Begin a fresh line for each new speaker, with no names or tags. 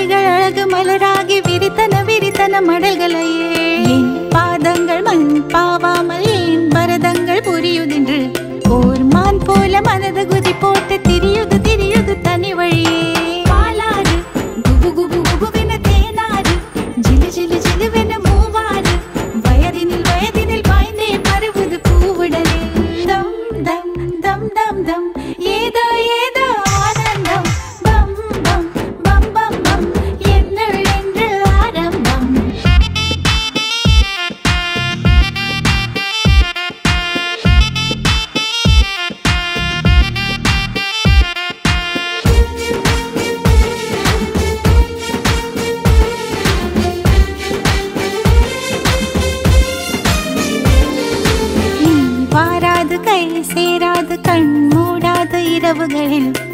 விழிகள் அழகு மலராகி விரித்தன விரித்தன மடல்களையே என் பாதங்கள் மண் பாவாமல் ஏன் பரதங்கள் புரியுதென்று ஓர் மான் போல மனது குதி போட்டு திரியுது திரியுது தனி வழியே பாலாறு குபு குபு குபுவென தேனாறு ஜிலு ஜிலு ஜிலுவென மூவாறு வயதினில் வயதினில் பாய்ந்தே பருவது பூவுடனே தம் தம் தம் தம் தம் ஏதோ ஏதோ ஆனந்தம் பம் பம் பம் பம் பம் என்னுள் என்று ஆரம்பம் நீ வாராது கை சேராது கண் மூடாத இரவுகளில்